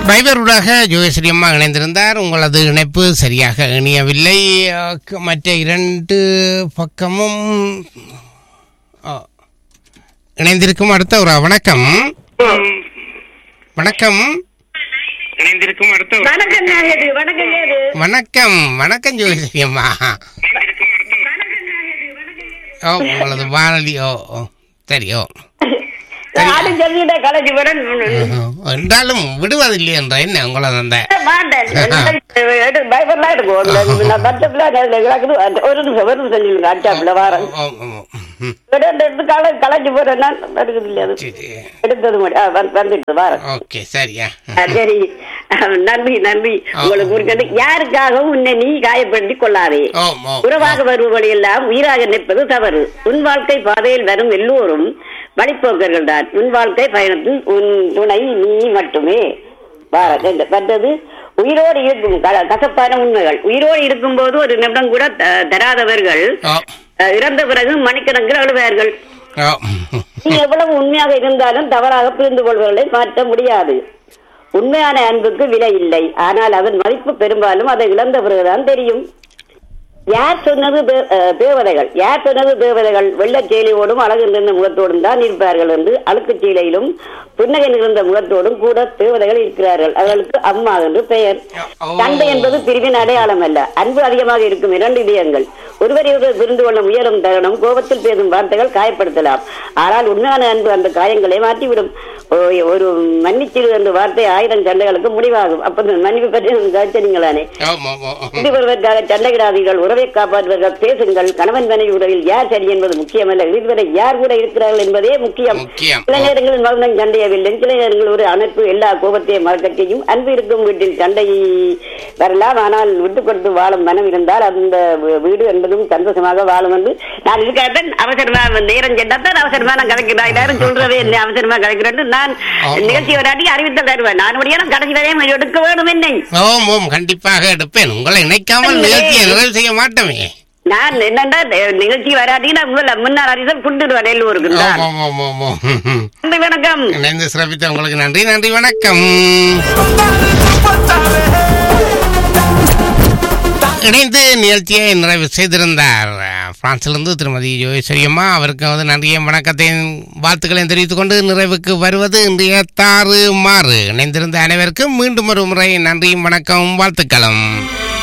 வைபருடாக ஜோகேஸ்வரி அம்மா இணைந்திருந்தார் உங்களது இணைப்பு சரியாக இணையவில்லை அஹ், க- மற்ற இரண்டு பக்கமும் அஹ், இணைந்திருக்கும் அடுத்த ஒரு வணக்கம் வணக்கம் இணைந்திருக்கும் அடுத்த ஒரு- வணக்கம் நாயது வணக்கம் நாயது வணக்கம் வணக்கம் ஜோகேஸ்வரி அம்மா ஓ உங்களது வானொலி ஓ ஓ சரி ஓ நானும் சொல்லிட்டேன் கலைக்கு வரேன் என்றாலும் விடுவதில்லை என்ற என்ன உங்களது அந்த மாட்டேன் எடு பயப்படலாம் இருக்கும் நான் பட்சத்துல கிடக்குது ஒரு நிமிஷம் ஒரு நிமிஷம் சொல்லுங்க அச்சாப்புல வாரேன் ஓ, ஓ, ஓ. ம், எடுத்து கலை கலைச்சு போறேன் நான் எடுக்குது இல்லையா அது சரி எடுத்தது மட்டும் ஆ, வந்து- வந்துட்டு வாரேன் ஓகே சரியா ஆ, சரி ஆ, நன்றி நன்றி உங்களுக்கு இருக்கிறது யாருக்காகவும் உன்னை நீ காயப்படுத்திக் கொள்ளாதே ஓ ஓ உறவாக வருபவர்கள் எல்லாம் உயிராக நிற்பது தவறு உன் வாழ்க்கை பாதையில் வரும் எல்லோரும் வழிப்போக்கர்கள் தான் உன் வாழ்க்கை பயணத்தில் உன் துணை நீ மட்டுமே பாரத் என்று மற்றது உயிரோடு இருக்கும் க- கசப்பான உண்மைகள் உயிரோடு இருக்கும்போது ஒரு நிமிடம் கூட த- தராதவர்கள் ஓ அஹ், இறந்த பிறகு மணிக்கணக்கில் அழுவார்கள் ஓ நீ எவ்வளவு உண்மையாக இருந்தாலும் தவறாக புரிந்து கொள்வதை மாற்ற முடியாது உண்மையான அன்புக்கு விலை இல்லை ஆனால் அதன் மதிப்பு பெரும்பாலும் அதை இழந்த பிறகுதான் தெரியும் யார் சொன்னது தே- அஹ், தேவதைகள் யார் சொன்னது தேவதைகள் வெள்ளச் சேலையோடும் அழகு நிறைந்த முகத்தோடும் தான் இருப்பார்கள் என்று அழுக்குச் சீலையிலும் புன்னகை நிறைந்த முகத்தோடும் கூட தேவதைகள் இருக்கிறார்கள் அவர்களுக்கு அம்மா என்று பெயர் ஓ. சண்டை என்பது பிரிவின் அடையாளம் அல்ல அன்பு அதிகமாக இருக்கும் இரண்டு இதயங்கள் ஒருவரை ஒருவர் புரிந்து கொள்ள முயலும் தருணம் கோபத்தில் பேசும் வார்த்தைகள் காயப்படுத்தலாம் ஆனால் உண்மையான அன்பு அந்த காயங்களை மாற்றிவிடும் ஓ- ஒரு மன்னிச்சிரு என்ற வார்த்தை ஆயிரம் சண்டைகளுக்கு முடிவாகும் அப்ப இந்த மன்னிப்பு பற்றி கவனிச்சீங்களானே ஓ ஓ ஓ இது ஒருவருக்காக சண்டையிடாதீர்கள் உறவை காப்பாற்றுவர்கள் பேசுங்கள் கணவன் மனைவி உறவில் யார் சரி என்பது முக்கியமல்ல இதுவரை யார் கூட இருக்கிறார்கள் என்பதே முக்கியம் முக்கியம். சில நேரங்களில் மௌனம் சண்டையவில்லை சில நேரங்களில் ஒரு அமைப்பு எல்லா கோபத்தையும் மறக்கச் செய்யும் அன்பு இருக்கும் வீட்டில் சண்டை வரலாம் ஆனால் விட்டு கொடுத்து வாழும் மனம் இருந்தால் அந்த வீ- வீடு என்பதும் சந்தோஷமாக வாழும் என்று நான் இதுக்காகத்தான் அவசரமா நேரம் சென்றால் அவசரமா நான் கலைக்கிறேன் எல்லாரும் சொல்றதே என்ன அவசரமா கலைக்கிறேன் நான் ஆமா. நிகழ்ச்சி வராட்டி அறிவித்தல் தருவேன் நான் முடியாது கடைசி வரையும் எடுக்க வேண்டும் என்னை ஓம் ஓம் கண்டிப்பாக எடுப்பேன் உங்களை இணைக்காமல் நிகழ்ச்சியை நிறைவு செய்ய மாட்டோமே நான் என்னண்டா நிகழ்ச்சி வராட்டி நான் முதல்ல முன்னாள் அறிதல் புண்டுடுவேன் எல்லோருக்கு ஓம் தான். ஓம் ஓம் ஓம் ஓம் ம், ம். நன்றி வணக்கம் இணைந்து சிறப்பித்த உங்களுக்கு நன்றி நன்றி வணக்கம் இணைந்து நிகழ்ச்சியை நிறைவு செய்திருந்தார் பிரான்சிலிருந்து திருமதி ஜோகேஸ்வரி அம்மா அவருக்கு வந்து நன்றியும் வணக்கத்தையும் வாழ்த்துக்களையும் தெரிவித்துக் கொண்டு நிறைவுக்கு வருவது இன்றைய தாறு மாறு இணைந்திருந்த அனைவருக்கும் மீண்டும் ஒரு முறை நன்றியும் வணக்கம் வாழ்த்துக்களும்